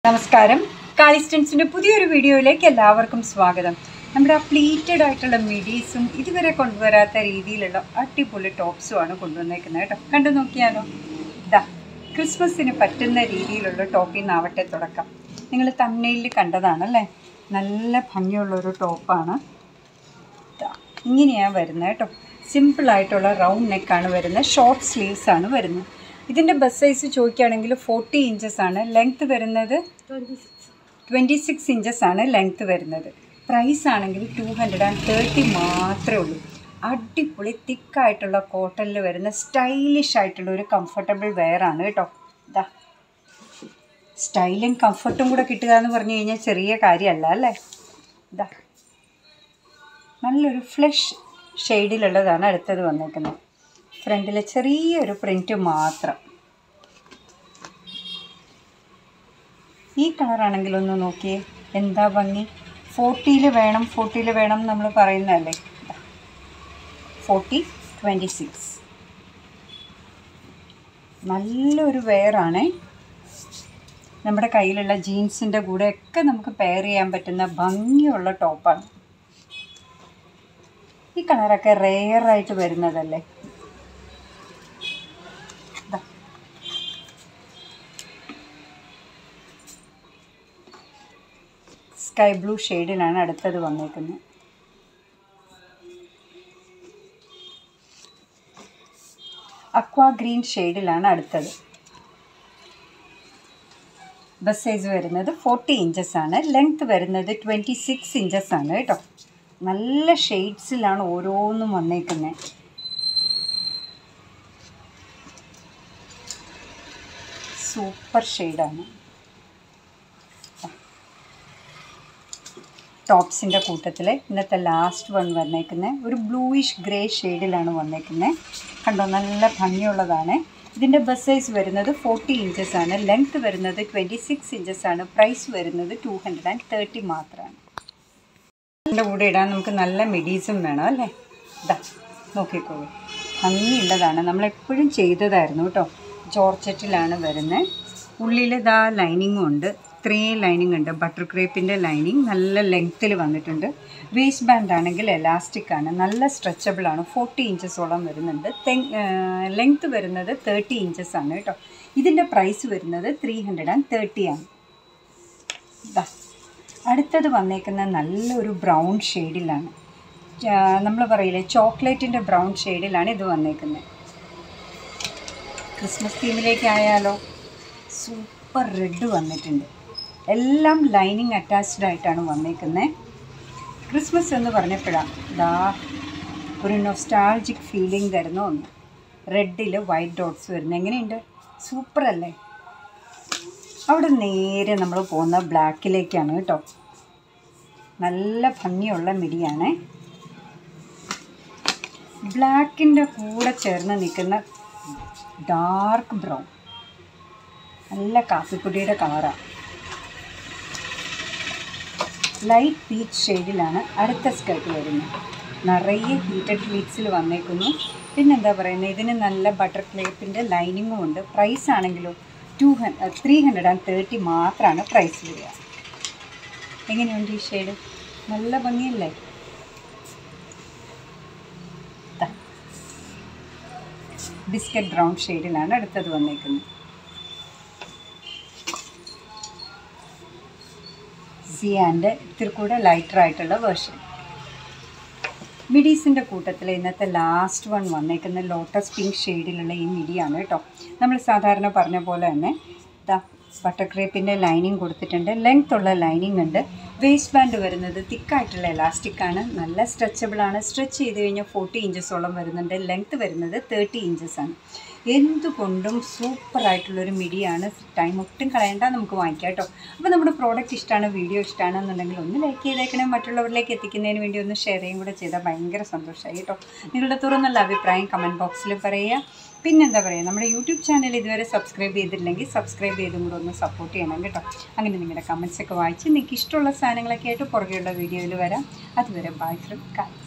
നമസ്കാരം കാളിസ്റ്റൻസിൻ്റെ പുതിയൊരു വീഡിയോയിലേക്ക് എല്ലാവർക്കും സ്വാഗതം നമ്മുടെ ആ പ്ലീറ്റഡ് ആയിട്ടുള്ള മിഡീസും ഇതുവരെ കൊണ്ടുവരാത്ത രീതിയിലുള്ള അടിപൊളി ടോപ്സുമാണ് കൊണ്ടുവന്നേക്കുന്നത് കേട്ടോ കണ്ടു നോക്കിയാലോ ഇതാ ക്രിസ്മസിന് പറ്റുന്ന രീതിയിലുള്ള ടോപ്പിൽ നിന്നാവട്ടെ തുടക്കം നിങ്ങൾ തമ്മയിൽ കണ്ടതാണല്ലേ നല്ല ഭംഗിയുള്ളൊരു ടോപ്പാണ് ഇതാ ഇങ്ങനെയാണ് വരുന്നത് കേട്ടോ സിമ്പിളായിട്ടുള്ള റൗണ്ട് നെക്കാണ് വരുന്നത് ഷോർട്ട് സ്ലീവ്സ് ആണ് വരുന്നത് ഇതിൻ്റെ ബസ് സൈസ് ചോദിക്കുകയാണെങ്കിൽ ഫോർട്ടി ഇഞ്ചസ് ആണ് ലെങ്ത് വരുന്നത് ട്വൻറ്റി സിക്സ് ഇഞ്ചസ് ആണ് ലെങ്ത് വരുന്നത് പ്രൈസ് ആണെങ്കിൽ ടു ഹൺഡ്രഡ് ആൻഡ് തേർട്ടി മാത്രമേ ഉള്ളൂ അടിപൊളി തിക്കായിട്ടുള്ള കോട്ടണിൽ വരുന്ന സ്റ്റൈലിഷ് ആയിട്ടുള്ള ഒരു കംഫർട്ടബിൾ വെയർ ആണ് കേട്ടോ ഇതാ സ്റ്റൈലും കംഫർട്ടും കൂടെ കിട്ടുക എന്ന് പറഞ്ഞു കഴിഞ്ഞാൽ ചെറിയ കാര്യമല്ല അല്ലേ ഇതാ നല്ലൊരു ഫ്ലഷ് ഷെയ്ഡിലുള്ളതാണ് അടുത്തത് വന്നേക്കുന്നത് ഫ്രണ്ടിലെ ചെറിയൊരു പ്രിൻറ്റ് മാത്രം ഈ കളറാണെങ്കിൽ ഒന്ന് നോക്കിയേ എന്താ ഭംഗി ഫോർട്ടിയിൽ വേണം ഫോർട്ടിയിൽ വേണം നമ്മൾ പറയുന്നതല്ലേ ഫോർട്ടി ട്വൻറ്റി സിക്സ് നല്ലൊരു വെയറാണേ നമ്മുടെ കയ്യിലുള്ള ജീൻസിൻ്റെ കൂടെ ഒക്കെ നമുക്ക് പെയർ ചെയ്യാൻ പറ്റുന്ന ഭംഗിയുള്ള ടോപ്പാണ് ഈ കളറൊക്കെ റെയറായിട്ട് വരുന്നതല്ലേ ദാ. സ്കൈ ബ്ലൂ ഷെയ്ഡിലാണ് അടുത്തത് വന്നേക്കുന്നത് അക്വാ ഗ്രീൻ ഷെയ്ഡിലാണ് അടുത്തത് ബസ് സൈസ് വരുന്നത് ഫോർട്ടി ഇഞ്ചസ് ആണ് ലെങ്ത് വരുന്നത് ട്വൻറ്റി സിക്സ് ഇഞ്ചസ് ആണ് കേട്ടോ നല്ല ഷെയ്ഡ്സിലാണ് ഓരോന്നും വന്നേക്കുന്നത് സൂപ്പർ ഷെയ്ഡാണ് ടോപ്സിൻ്റെ കൂട്ടത്തിൽ ഇന്നത്തെ ലാസ്റ്റ് വൺ വന്നേക്കുന്നത് ഒരു ബ്ലൂയിഷ് ഗ്രേ ഷെയ്ഡിലാണ് വന്നേക്കുന്നത് കണ്ടോ നല്ല ഭംഗിയുള്ളതാണ് ഇതിൻ്റെ ബസ് സൈസ് വരുന്നത് ഫോർട്ടി ഇഞ്ചസ് ആണ് ലെങ്ത് വരുന്നത് ട്വൻറ്റി സിക്സ് ഇഞ്ചസ് ആണ് പ്രൈസ് വരുന്നത് ടു ഹൺഡ്രഡ് ആൻഡ് തേർട്ടി മാത്രമാണ് ഇതിൻ്റെ കൂടെ ഇടാൻ നമുക്ക് നല്ല മിഡീസും വേണം അല്ലേ ഇതാ നോക്കിക്കോളൂ ഭംഗിയുള്ളതാണ് നമ്മളെപ്പോഴും ചെയ്തതായിരുന്നു കേട്ടോ ജോർജറ്റിലാണ് വരുന്നത് ഉള്ളിൽ ഇതാ ലൈനിങ്ങും ഉണ്ട് ഇത്രയും ലൈനിങ് ഉണ്ട് ബട്ടർ ക്രേപ്പിൻ്റെ ലൈനിങ് നല്ല ലെങ്ത്തിൽ വന്നിട്ടുണ്ട് വേസ്റ്റ് ബാൻഡ് ആണെങ്കിൽ എലാസ്റ്റിക് ആണ് നല്ല സ്ട്രെച്ചബിൾ ആണ് ഫോർട്ടി ഇഞ്ചസോളം വരുന്നുണ്ട് ലെങ്ത് വരുന്നത് തേർട്ടി ഇഞ്ചസ് ആണ് കേട്ടോ ഇതിൻ്റെ പ്രൈസ് വരുന്നത് ത്രീ ഹൺഡ്രഡ് ആൻഡ് തേർട്ടി ആണ് ഇതാ അടുത്തത് വന്നേക്കുന്ന നല്ലൊരു ബ്രൗൺ ഷെയ്ഡിലാണ് നമ്മൾ പറയില്ലേ ചോക്ലേറ്റിൻ്റെ ബ്രൗൺ ഷെയ്ഡിലാണ് ഇത് വന്നേക്കുന്നത് ക്രിസ്മസ് തീമിലേക്കായാലോ സൂപ്പർ റെഡ് വന്നിട്ടുണ്ട് എല്ലാം ലൈനിങ് അറ്റാച്ച്ഡ് ആയിട്ടാണ് വന്നേക്കുന്നത് ക്രിസ്മസ് എന്ന് പറഞ്ഞപ്പോഴാണ് ദാ ഒരു നൊസ്റ്റാൾജിക് ഫീലിംഗ് തരുന്ന ഒന്ന് റെഡിൽ വൈറ്റ് ഡോട്ട്സ് വരുന്നത് എങ്ങനെയുണ്ട് സൂപ്പർ അല്ലേ അവിടെ നേരെ നമ്മൾ പോകുന്ന ബ്ലാക്കിലേക്കാണ് കേട്ടോ നല്ല ഭംഗിയുള്ള മിടിയാണ് ബ്ലാക്കിൻ്റെ കൂടെ ചേർന്ന് നിൽക്കുന്ന ഡാർക്ക് ബ്രൗൺ നല്ല കാപ്പിപ്പൊടിയുടെ കളറാണ് ലൈറ്റ് പീച്ച് ഷെയ്ഡിലാണ് അടുത്ത സ്കർട്ട് വരുന്നത് നിറയെ ഹീറ്റഡ് പ്ലീറ്റ്സിൽ വന്നേക്കുന്നു പിന്നെന്താ പറയുന്നത് ഇതിന് നല്ല ബട്ടർ ക്ലേപ്പിൻ്റെ ലൈനിങ്ങും ഉണ്ട് പ്രൈസ് ആണെങ്കിലോ two hundred three hundred and thirty മാത്രമാണ് പ്രൈസ് വരിക എങ്ങനെയുണ്ട് ഈ ഷെയ്ഡ് നല്ല ഭംഗിയല്ലേ ബിസ്ക്കറ്റ് ബ്രൗൺ ഷെയ്ഡിലാണ് അടുത്തത് വന്നേക്കുന്നത് സിയാൻ്റെ ഇത്തിരി കൂടെ ലൈറ്റർ ആയിട്ടുള്ള വേർഷൻ മിഡീസിൻ്റെ കൂട്ടത്തിൽ ഇന്നത്തെ ലാസ്റ്റ് വൺ വന്നേക്കുന്ന ലോട്ടസ് പിങ്ക് ഷെയ്ഡിലുള്ള ഈ മിഡിയാണ് കേട്ടോ നമ്മൾ സാധാരണ പറഞ്ഞ പോലെ തന്നെ ഇതാ ബട്ടർ ക്രേപ്പിൻ്റെ ലൈനിങ് കൊടുത്തിട്ടുണ്ട് ലെങ്ത് ഉള്ള ലൈനിങ് ഉണ്ട് വേസ്റ്റ് ബാൻഡ് വരുന്നത് തിക്കായിട്ടുള്ള എലാസ്റ്റിക് ആണ് നല്ല സ്ട്രെച്ചബിൾ ആണ് സ്ട്രെച്ച് ചെയ്ത് കഴിഞ്ഞാൽ ഫോർട്ടി ഇഞ്ചസോളം വരുന്നുണ്ട് ലെങ്ത് വരുന്നത് തേർട്ടി ഇഞ്ചസ് ആണ് എന്തുകൊണ്ടും സൂപ്പറായിട്ടുള്ളൊരു മിഡിയാണ് ടൈം ഒട്ടും കളയണ്ട നമുക്ക് വാങ്ങിക്കാം കേട്ടോ അപ്പോൾ നമ്മുടെ പ്രോഡക്റ്റ് ഇഷ്ടമാണ് വീഡിയോ ഇഷ്ടമാണെന്നുണ്ടെങ്കിൽ ഒന്ന് ലൈക്ക് ചെയ്തേക്കണേ മറ്റുള്ളവരിലേക്ക് എത്തിക്കുന്നതിന് വേണ്ടി ഒന്ന് ഷെയർ ചെയ്യും കൂടെ ചെയ്താൽ ഭയങ്കര സന്തോഷമായി കേട്ടോ നിങ്ങളുടെ തുറന്നുള്ള അഭിപ്രായം കമൻറ്റ് ബോക്സിൽ പറയുക പിന്നെന്താ പറയുക നമ്മുടെ യൂട്യൂബ് ചാനൽ ഇതുവരെ സബ്സ്ക്രൈബ് ചെയ്തിട്ടില്ലെങ്കിൽ സബ്സ്ക്രൈബ് ചെയ്തും കൂടെ ഒന്ന് സപ്പോർട്ട് ചെയ്യണം കേട്ടോ അങ്ങനെ നിങ്ങളുടെ കമൻസ് ഒക്കെ വായിച്ച് നിങ്ങൾക്ക് ഇഷ്ടമുള്ള സാധനങ്ങളൊക്കെ ആയിട്ട് പുറകെയുള്ള വീഡിയോയിൽ വരാം അതുവരെ ബൈ ഫ്രം കായ്